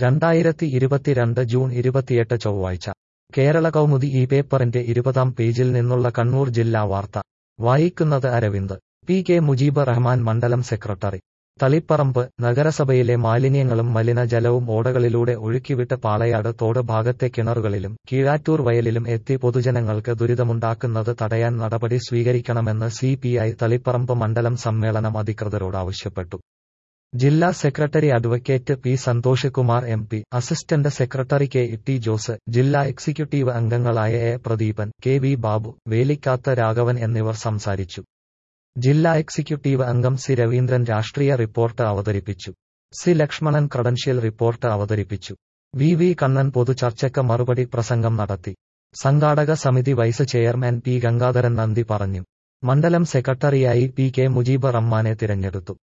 രണ്ടായിരത്തി ഇരുപത്തിരണ്ട് ജൂൺ ഇരുപത്തിയെട്ട് ചൊവ്വാഴ്ച കേരള കൗമുദി ഈ പേപ്പറിന്റെ ഇരുപതാം പേജിൽ നിന്നുള്ള കണ്ണൂർ ജില്ലാ വാർത്ത വായിക്കുന്നത് അരവിന്ദ് പി കെ മുജീബ് റഹ്മാൻ മണ്ഡലം സെക്രട്ടറി തളിപ്പറമ്പ് നഗരസഭയിലെ മാലിന്യങ്ങളും മലിനജലവും ഓടകളിലൂടെ ഒഴുക്കിവിട്ട് പാളയാട് തോട് ഭാഗത്തെ കിണറുകളിലും കീഴാറ്റൂർ വയലിലും എത്തി പൊതുജനങ്ങൾക്ക് ദുരിതമുണ്ടാക്കുന്നത് തടയാൻ നടപടി സ്വീകരിക്കണമെന്ന് സിപിഐ തളിപ്പറമ്പ് മണ്ഡലം സമ്മേളനം അധികൃതരോട് ആവശ്യപ്പെട്ടു ജില്ലാ secretary advocate P Santhosh Kumar M P assistant secretary K T Jose ജില്ലാ എക്സിക്യൂട്ടീവ് അംഗങ്ങളായ A Pradeepan K V Babu Velikkatha Raghavan എന്നിവർ സംസാരിച്ചു ജില്ലാ എക്സിക്യൂട്ടീവ് അംഗം സി രവീന്ദ്രൻ രാഷ്ട്രീയ റിപ്പോർട്ട് അവതരിപ്പിച്ചു സി ലക്ഷ്മണൻ ക്രഡൻഷ്യൽ റിപ്പോർട്ട് അവതരിപ്പിച്ചു വി വി കണ്ണൻ പൊതുചർച്ചയ്ക്ക് മറുപടി പ്രസംഗം നടത്തി സംഘാടക സമിതി വൈസ് ചെയർമാൻ പി ഗംഗാധരൻ നന്ദി പറഞ്ഞു മണ്ഡലം സെക്രട്ടറിയായി പി കെ മുജീബ് റഹ്മാനെ തിരഞ്ഞെടുത്തു